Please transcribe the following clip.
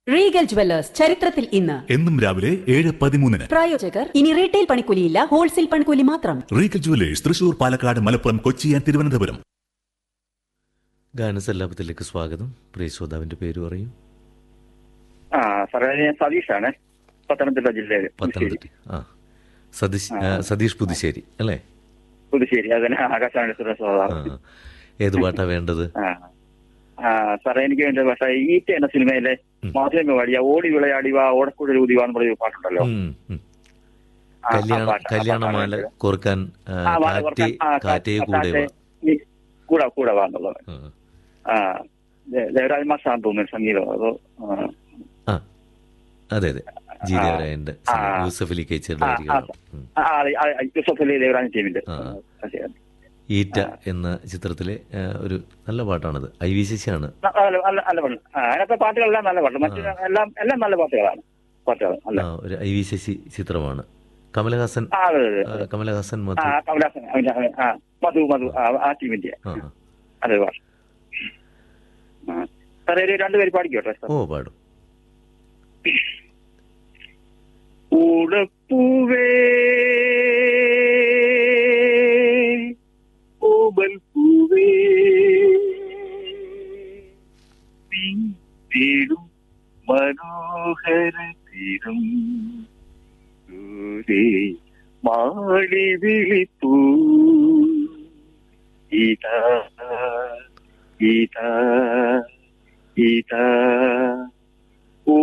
Regal jewellers ചരിത്രത്തിൽ ഇന്ന് എന്നും രാവിലെ ഏഴ് പതിമൂന്നിന് പ്രായോജകർ ഇനി റീറ്റെയിൽ പണിക്കൂലിയില്ല ഹോൾസെയിൽ പണിക്കൂലി മാത്രം Regal Jewellers Thrissur Palakkad Malappuram Kochi and Thiruvananthapuram ഗാനസല്ലാപത്തിലേക്ക് സ്വാഗതം പ്രിയ ശ്രോതാവിന്റെ പേര് പറയും ആ സാറേ ഞാൻ സതീഷാണ് പത്തനംതിട്ട ജില്ലയിൽ പത്തനംതിട്ട ആ സതീഷ് ആ, സതീഷ് പുതുശ്ശേരി അല്ലേ പുതുശ്ശേരി അതിന് ആകാശവാണി സുരേഷ് ആ സാറാണ്. ഏത് പാട്ടാ വേണ്ടത് ആ ആ സാറേ എനിക്ക് വേണ്ട പക്ഷേ ഈറ്റ എന്ന സിനിമയിലെ ഉം. മാധ്യമ വഴിയ ഓടി വിളയാടി വാ ഓടക്കുഴൽ ഊതി വാ എന്ന് പറഞ്ഞ ഒരു പാട്ടുണ്ടല്ലോ ഉം, ഉം. ആ, ആ കല്യാണ പാട്ട്, ആ കല്യാണമാല പാട്ടാണ് വേണ്ടത്. കോർക്കാൻ ആ, ആ, വാ, കാറ്റേ ഓർക്കാൻ, ആ, കാ- കാറ്റേ ആ, കൂടെ കാറ്റേ, വാ ഈ കൂടെ കൂടെ വാ എന്നുള്ളത് ആ. ആ ദേ- ദേവരാജ് മാഷാന്ന് തോന്നുന്നു സംഗീതം അതോ ആ. ആ അതെ അതെ ജി ആ. ദേവരായന്റെ ആ. യൂസഫ് അലി കേച്ചയുടെ ആ, വരികളാണ് ഉം. ആ, ആ, ആ, ആ, യൂസഫ് അലി ദേവരാജ് ടീമിന്റെ ആ. അതെ, അതെ. ഈറ്റ എന്ന ചിത്രത്തിലെ ആ, ഒരു നല്ല പാട്ടാണത് ഐ വി ശശിയാണ് ന- നല്ല നല്ല നല്ല പാട്ട് ആ, അതിനകത്തെ പാട്ടുകളെല്ലാം നല്ല പാട്ട് മറ്റു എല്ലാം എല്ലാം നല്ല പാട്ടുകളാണ് പാട്ടുകൾ അല്ല ആ, ഒരു ഐ വി ശശി ചിത്രമാണ് കമലഹാസൻ ആ അതെ അതെ ആ, കമലഹാസൻ ആ മധു കമലാസൻ അവന്റെ അവൻ- ആ മധു മധു ആ ആ ടീമിന്റെ ആ ആ. അതെ പാട്ട് ആ സാറേ ഒരു രണ്ടുപേര് പാടിക്കോട്ടെ സാർ ഓ പാടും പൂടപ്പൂവേ ഓമൽ പൂവേ തേടും മനോഹര തീരം ദൂരെ മാളി വിളിപ്പൂ ഇതാ ഇതാ ഇതാ